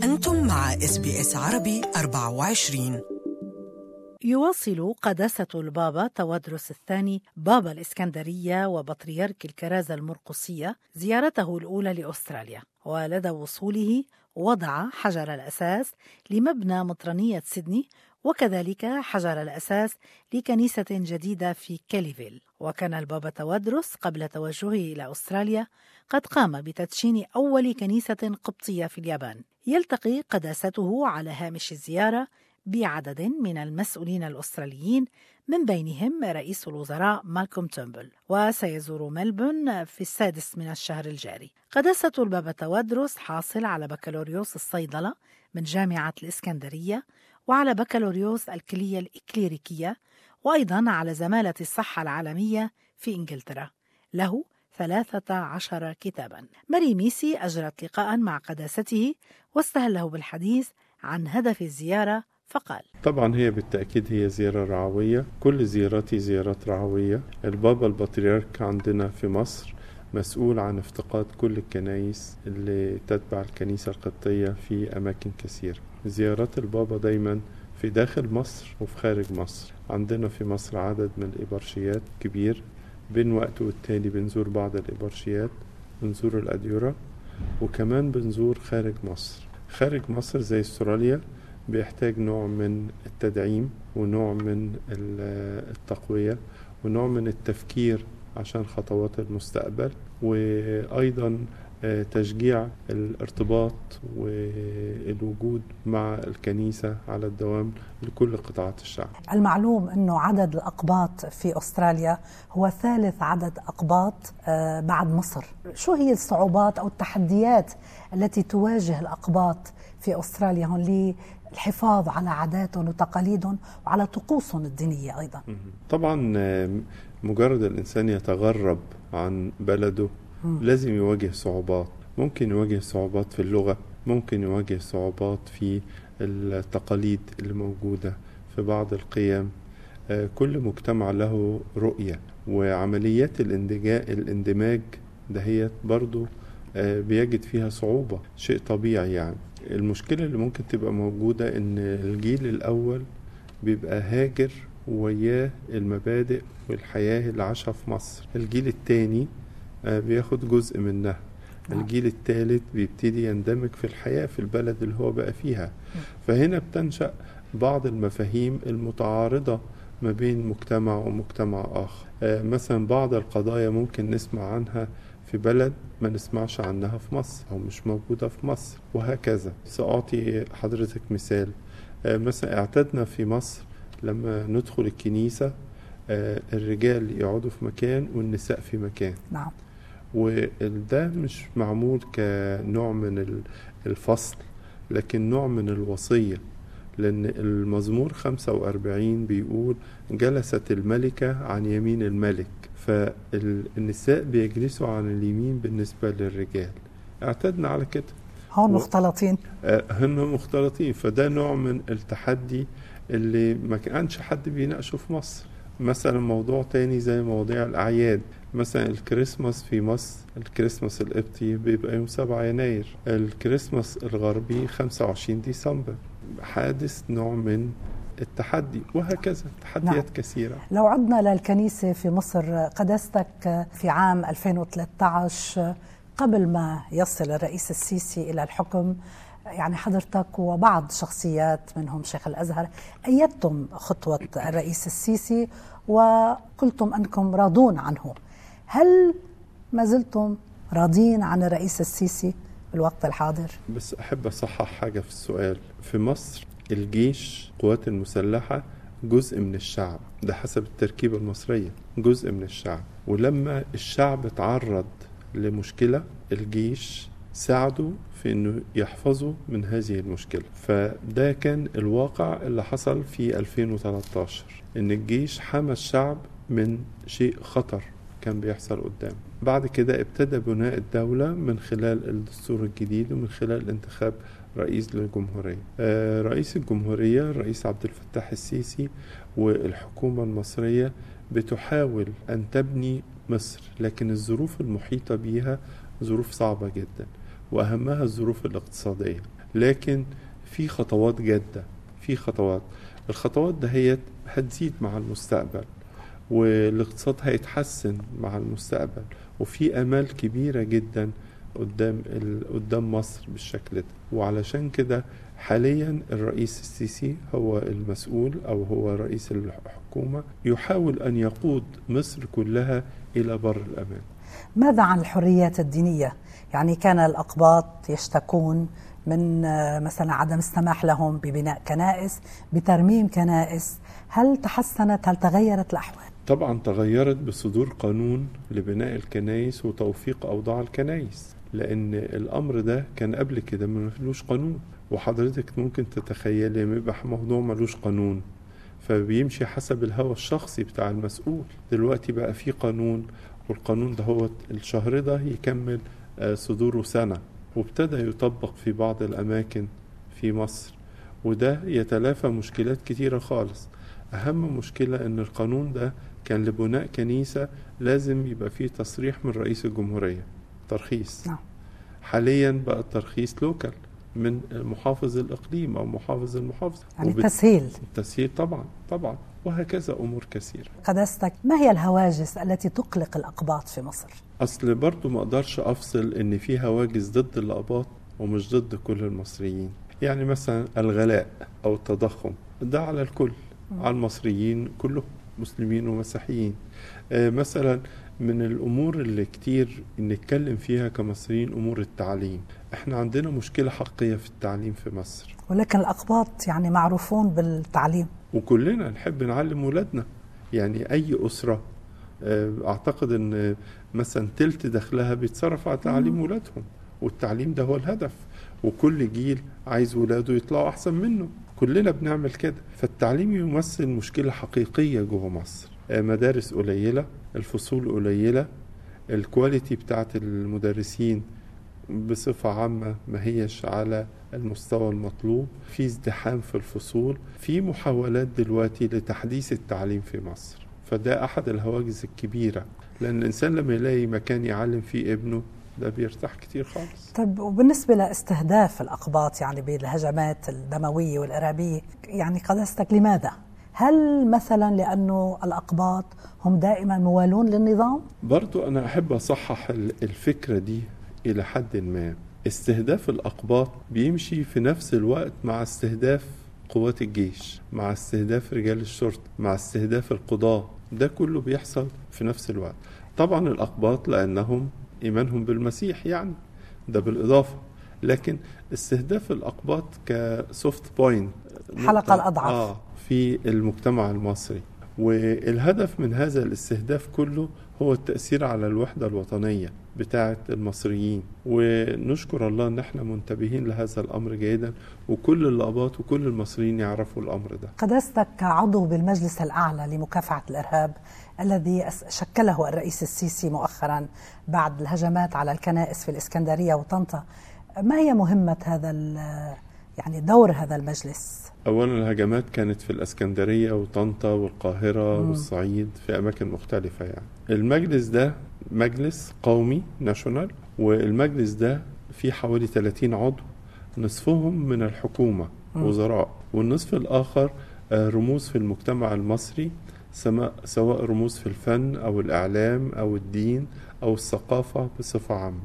أنتم مع اس بي اس عربي 24 يواصل قداسة البابا تودرس الثاني بابا الإسكندرية وبطريرك الكرازة المرقسية زيارته الأولى لأستراليا ولدى وصوله وضع حجر الأساس لمبنى مطرانية سيدني وكذلك حجر الأساس لكنيسة جديدة في كاليفيل وكان البابا تودرس قبل توجهه إلى أستراليا قد قام بتدشين أول كنيسة قبطية في اليابان يلتقي قداسته على هامش الزيارة بعدد من المسؤولين الأستراليين من بينهم رئيس الوزراء مالكوم تومبل وسيزور ملبون في السادس من الشهر الجاري قداسة البابا تودرس حاصل على بكالوريوس الصيدلة من جامعة الإسكندرية وعلى بكالوريوس الكلية الإكليريكية وأيضا على زمالة الصحة العالمية في إنجلترا له ثلاثة عشر كتابا ماري ميسي أجرت لقاء مع قداسته واستهله بالحديث عن هدف الزيارة فقال طبعا هي بالتأكيد هي زيارة رعوية كل زياراتي زيارات رعوية البابا البطريرك عندنا في مصر مسؤول عن افتقاد كل الكنايس اللي تتبع الكنيسة القبطية في أماكن كثيرة زيارات البابا دايما في داخل مصر وفي خارج مصر عندنا في مصر عدد من الإبرشيات كبير بين وقت والتاني بنزور بعض الإبرشيات بنزور الأديرة وكمان بنزور خارج مصر خارج مصر زي استراليا بيحتاج نوع من التدعيم ونوع من التقوية ونوع من التفكير عشان خطوات المستقبل وأيضا تشجيع الارتباط والوجود مع الكنيسة على الدوام لكل قطاعات الشعب المعلوم أنه عدد الأقباط في أستراليا هو ثالث عدد أقباط بعد مصر شو هي الصعوبات أو التحديات التي تواجه الأقباط في أستراليا هون للحفاظ على عاداتهم وتقاليدهم وعلى طقوسهم الدينية أيضا طبعا مجرد الإنسان يتغرب عن بلده لازم يواجه صعوبات ممكن يواجه صعوبات في اللغة ممكن يواجه صعوبات في التقاليد اللي موجودة في بعض القيم كل مجتمع له رؤية وعمليات الاندماج دهيت برضو بيجد فيها صعوبة شيء طبيعي يعني المشكلة اللي ممكن تبقى موجودة ان الجيل الاول بيبقى هاجر وياه المبادئ والحياة اللي عاشها في مصر الجيل التاني بياخد جزء منها الجيل الثالث بيبتدي يندمج في الحياة في البلد اللي هو بقى فيها فهنا بتنشأ بعض المفاهيم المتعارضة ما بين مجتمع ومجتمع آخر مثلا بعض القضايا ممكن نسمع عنها في بلد ما نسمعش عنها في مصر أو مش موجودة في مصر وهكذا سأعطي حضرتك مثال مثلا اعتدنا في مصر لما ندخل الكنيسة الرجال يقعدوا في مكان والنساء في مكان نعم وده مش معمول كنوع من الفصل لكن نوع من الوصية لأن المزمور 45 بيقول جلست الملكة عن يمين الملك فالنساء بيجلسوا عن اليمين بالنسبة للرجال اعتدنا على كده هون مختلطين هن مختلطين فده نوع من التحدي اللي ما كانش حد بيناقشه في مصر مثلا موضوع تاني زي مواضيع الأعياد مثلا الكريسماس في مصر الكريسماس القبطي بيبقى يوم 7 يناير الكريسماس الغربي 25 ديسمبر حادث نوع من التحدي وهكذا تحديات نعم. كثيرة لو عدنا للكنيسة في مصر قداستك في عام 2013 قبل ما يصل الرئيس السيسي إلى الحكم يعني حضرتك وبعض شخصيات منهم شيخ الازهر ايدتم خطوه الرئيس السيسي وقلتم انكم راضون عنه هل ما زلتم راضين عن الرئيس السيسي بالوقت الحاضر بس احب اصحح حاجه في السؤال في مصر الجيش القوات المسلحه جزء من الشعب ده حسب التركيبه المصريه جزء من الشعب ولما الشعب تعرض لمشكله الجيش ساعدوا في انه يحفظوا من هذه المشكله فده كان الواقع اللي حصل في 2013 ان الجيش حمى الشعب من شيء خطر كان بيحصل قدام بعد كده ابتدى بناء الدولة من خلال الدستور الجديد ومن خلال انتخاب رئيس للجمهورية آه رئيس الجمهورية الرئيس عبد الفتاح السيسي والحكومة المصرية بتحاول أن تبني مصر لكن الظروف المحيطة بيها ظروف صعبة جدا وأهمها الظروف الاقتصادية لكن في خطوات جادة في خطوات الخطوات دهيت هتزيد مع المستقبل والاقتصاد هيتحسن مع المستقبل وفي امال كبيره جدا قدام ال- قدام مصر بالشكل ده وعلشان كده حاليا الرئيس السيسي هو المسؤول او هو رئيس الحكومه يحاول ان يقود مصر كلها الى بر الامان ماذا عن الحريات الدينية؟ يعني كان الأقباط يشتكون من آه، مثلا عدم السماح لهم ببناء كنائس بترميم كنائس هل تحسنت هل تغيرت الأحوال؟ طبعا تغيرت بصدور قانون لبناء الكنائس وتوثيق اوضاع الكنائس لان الامر ده كان قبل كده ما فيهوش قانون وحضرتك ممكن تتخيلي لما يبقى موضوع ملوش قانون فبيمشي حسب الهوى الشخصي بتاع المسؤول دلوقتي بقى في قانون والقانون ده هو الشهر ده يكمل آه، صدوره سنة وابتدى يطبق في بعض الأماكن في مصر وده يتلافى مشكلات كتيرة خالص أهم مشكلة إن القانون ده كان لبناء كنيسة لازم يبقى فيه تصريح من رئيس الجمهورية ترخيص نعم. حاليا بقى الترخيص لوكال من محافظ الإقليم أو محافظ المحافظة يعني وبت- تسهيل التسهيل طبعا طبعا وهكذا أمور كثيرة قداستك ما هي الهواجس التي تقلق الأقباط في مصر؟ أصل برضو ما أقدرش أفصل إن في هواجس ضد الأقباط ومش ضد كل المصريين يعني مثلا الغلاء أو التضخم ده على الكل على المصريين كلهم مسلمين ومسيحيين آه، مثلا من الأمور اللي كتير نتكلم فيها كمصريين أمور التعليم احنا عندنا مشكلة حقيقية في التعليم في مصر ولكن الأقباط يعني معروفون بالتعليم وكلنا نحب نعلم ولادنا يعني أي أسرة آه، أعتقد أن مثلا تلت دخلها بيتصرف على تعليم ولادهم والتعليم ده هو الهدف وكل جيل عايز ولاده يطلعوا أحسن منه كلنا بنعمل كده فالتعليم يمثل مشكلة حقيقية جوه مصر آه، مدارس قليلة الفصول قليلة الكواليتي بتاعت المدرسين بصفة عامة ما هيش على المستوى المطلوب في ازدحام في الفصول في محاولات دلوقتي لتحديث التعليم في مصر فده أحد الهواجس الكبيرة لأن الإنسان لما يلاقي مكان يعلم فيه ابنه ده بيرتاح كتير خالص طيب وبالنسبة لاستهداف الأقباط يعني بالهجمات الدموية والإرهابية يعني قداستك لماذا؟ هل مثلا لأنه الأقباط هم دائما موالون للنظام؟ برضو أنا أحب أصحح ال- الفكرة دي إلى حد ما استهداف الأقباط بيمشي في نفس الوقت مع استهداف قوات الجيش مع استهداف رجال الشرطة مع استهداف القضاة ده كله بيحصل في نفس الوقت طبعا الأقباط لأنهم إيمانهم بالمسيح يعني ده بالإضافة لكن استهداف الأقباط كسوفت بوينت الحلقة الأضعف. آه في المجتمع المصري والهدف من هذا الاستهداف كله هو التأثير على الوحدة الوطنية بتاعة المصريين ونشكر الله ان احنا منتبهين لهذا الامر جيدا وكل الاباط وكل المصريين يعرفوا الامر ده قداستك كعضو بالمجلس الأعلى لمكافحة الإرهاب الذي أس- شكله الرئيس السيسي مؤخرا بعد الهجمات على الكنائس في الإسكندرية وطنطا ما هي مهمة هذا ال- يعني دور هذا المجلس؟ اولا الهجمات كانت في الاسكندريه وطنطا والقاهره والصعيد في اماكن مختلفه يعني المجلس ده مجلس قومي ناشونال والمجلس ده فيه حوالي 30 عضو نصفهم من الحكومه وزراء والنصف الاخر آه، رموز في المجتمع المصري سما- سواء رموز في الفن او الاعلام او الدين او الثقافه بصفه عامه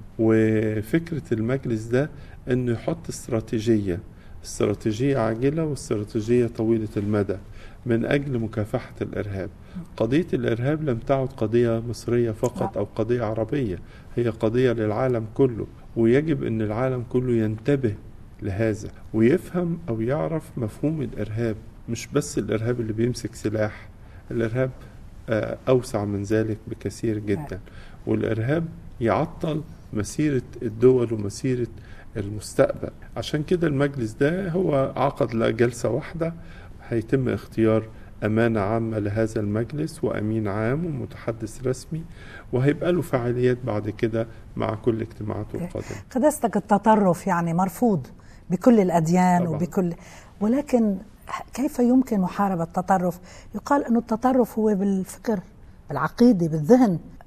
وفكره المجلس ده انه يحط استراتيجيه استراتيجية عاجلة واستراتيجية طويلة المدى من أجل مكافحة الإرهاب قضية الإرهاب لم تعد قضية مصرية فقط أو قضية عربية هي قضية للعالم كله ويجب أن العالم كله ينتبه لهذا ويفهم أو يعرف مفهوم الإرهاب مش بس الإرهاب اللي بيمسك سلاح الإرهاب آه، أوسع من ذلك بكثير جدا والإرهاب يعطل مسيرة الدول ومسيرة المستقبل عشان كده المجلس ده هو عقد له جلسة واحدة هيتم اختيار أمانة عامة لهذا المجلس وأمين عام ومتحدث رسمي وهيبقى له فعاليات بعد كده مع كل اجتماعاته القادمة قداستك التطرف يعني مرفوض بكل الأديان طبعاً. وبكل ولكن كيف يمكن محاربة التطرف؟ يقال أن التطرف هو بالفكر بالعقيدة بالذهن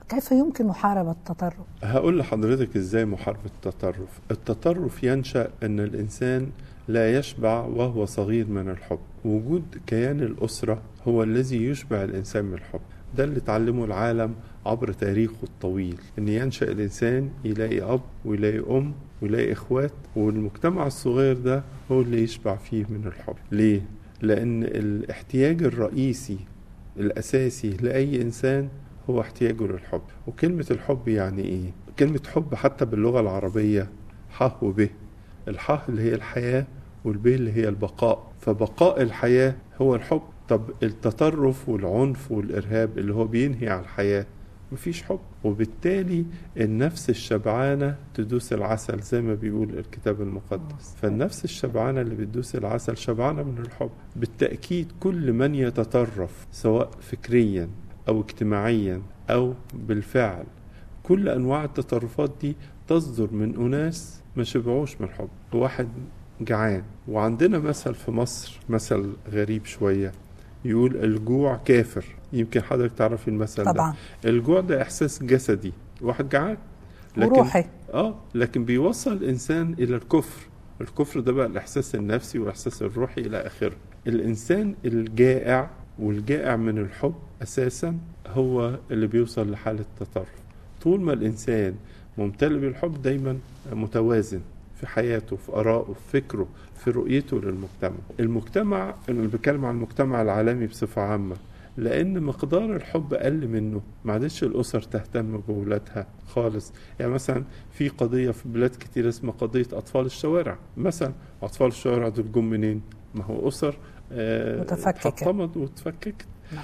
كيف يمكن محاربة التطرف؟ هقول لحضرتك ازاي محاربة التطرف التطرف ينشأ ان الانسان لا يشبع وهو صغير من الحب وجود كيان الأسرة هو الذي يشبع الإنسان من الحب ده اللي تعلمه العالم عبر تاريخه الطويل ان ينشأ الإنسان يلاقي أب ويلاقي أم ويلاقي إخوات والمجتمع الصغير ده هو اللي يشبع فيه من الحب ليه؟ لأن الاحتياج الرئيسي الأساسي لأي إنسان هو احتياجه للحب وكلمة الحب يعني إيه؟ كلمة حب حتى باللغة العربية ح وب الح اللي هي الحياة والب اللي هي البقاء فبقاء الحياة هو الحب طب التطرف والعنف والإرهاب اللي هو بينهي على الحياة مفيش حب وبالتالي النفس الشبعانة تدوس العسل زي ما بيقول الكتاب المقدس فالنفس الشبعانة اللي بتدوس العسل شبعانة من الحب بالتأكيد كل من يتطرف سواء فكريا أو اجتماعيا أو بالفعل كل أنواع التطرفات دي تصدر من أناس ما شبعوش من الحب واحد جعان وعندنا مثل في مصر مثل غريب شوية يقول الجوع كافر يمكن حضرتك تعرفي المثل طبعا ده الجوع ده إحساس جسدي واحد جعان وروحي اه لكن بيوصل الانسان الى الكفر الكفر ده بقى الاحساس النفسي والاحساس الروحي الى اخره الانسان الجائع والجائع من الحب اساسا هو اللي بيوصل لحاله التطرف طول ما الانسان ممتلئ بالحب دايما متوازن في حياته في ارائه في فكره في رؤيته للمجتمع المجتمع انا بتكلم عن المجتمع العالمي بصفه عامه لان مقدار الحب قل منه ما عادش الاسر تهتم باولادها خالص يعني مثلا في قضيه في بلاد كتير اسمها قضيه اطفال الشوارع مثلا اطفال الشوارع دول جم منين ما هو اسر آه، متفككة. اتحطمت وتفككت نعم.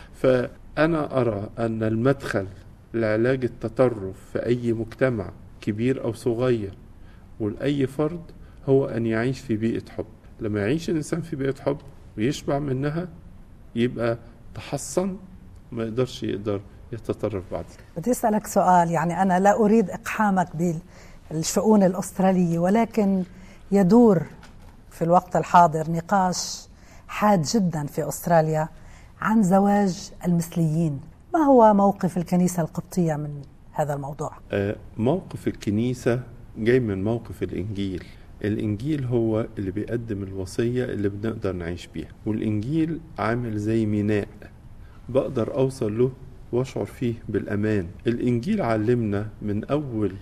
فانا ارى ان المدخل لعلاج التطرف في اي مجتمع كبير او صغير ولاي فرد هو ان يعيش في بيئه حب لما يعيش الانسان في بيئه حب ويشبع منها يبقى تحصن ما يقدرش يقدر يتطرف بعد كده. بدي أسألك سؤال يعني أنا لا أريد إقحامك بالشؤون الأسترالية ولكن يدور في الوقت الحاضر نقاش حاد جدا في أستراليا عن زواج المثليين ما هو موقف الكنيسة القبطية من هذا الموضوع؟ آه، موقف الكنيسة جاي من موقف الإنجيل الإنجيل هو اللي بيقدم الوصية اللي بنقدر نعيش بيها والإنجيل عامل زي ميناء بقدر أوصل له وأشعر فيه بالأمان الإنجيل علمنا من أول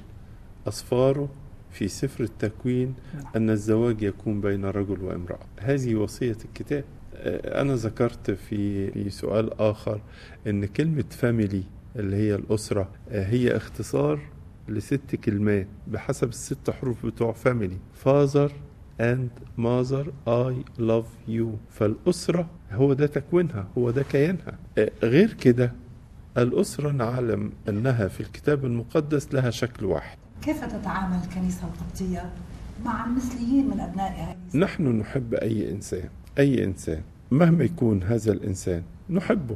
أسفاره في سفر التكوين أن الزواج يكون بين رجل وامرأة هذه وصية الكتاب آه، أنا ذكرت في في سؤال آخر أن كلمة فاميلي اللي هي الأسرة آه، هي اختصار لست كلمات بحسب الست حروف بتوع فاميلي فازر and mother I love you فالأسرة هو ده تكوينها هو ده كيانها آه، غير كده الأسرة نعلم أنها في الكتاب المقدس لها شكل واحد كيف تتعامل الكنيسة القبطية مع المثليين من أبنائها؟ نحن نحب أي إنسان أي إنسان مهما يكون هذا الإنسان نحبه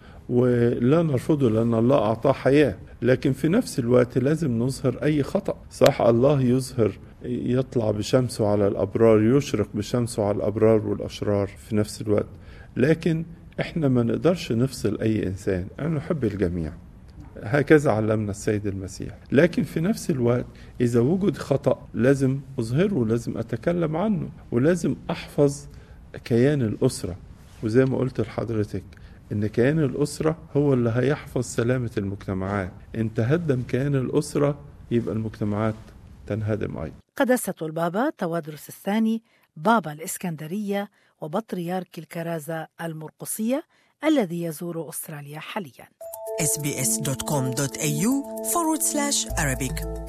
ولا نرفضه لأن الله أعطاه حياة لكن في نفس الوقت لازم نظهر أي خطأ صح الله يظهر يطلع بشمسه على الأبرار يشرق بشمسه على الأبرار والأشرار في نفس الوقت لكن احنا ما نقدرش نفصل أي إنسان أنا نحب الجميع هكذا علمنا السيد المسيح لكن في نفس الوقت إذا وجد خطأ لازم أظهره لازم أتكلم عنه ولازم أحفظ كيان الأسرة وزي ما قلت لحضرتك إن كيان الأسرة هو اللي هيحفظ سلامة المجتمعات إن تهدم كيان الأسرة يبقى المجتمعات تنهدم أيضا قداسة البابا توادرس الثاني بابا الإسكندرية وبطريرك الكرازة المرقسية الذي يزور أستراليا حالياً sbs.com.au forward slash Arabic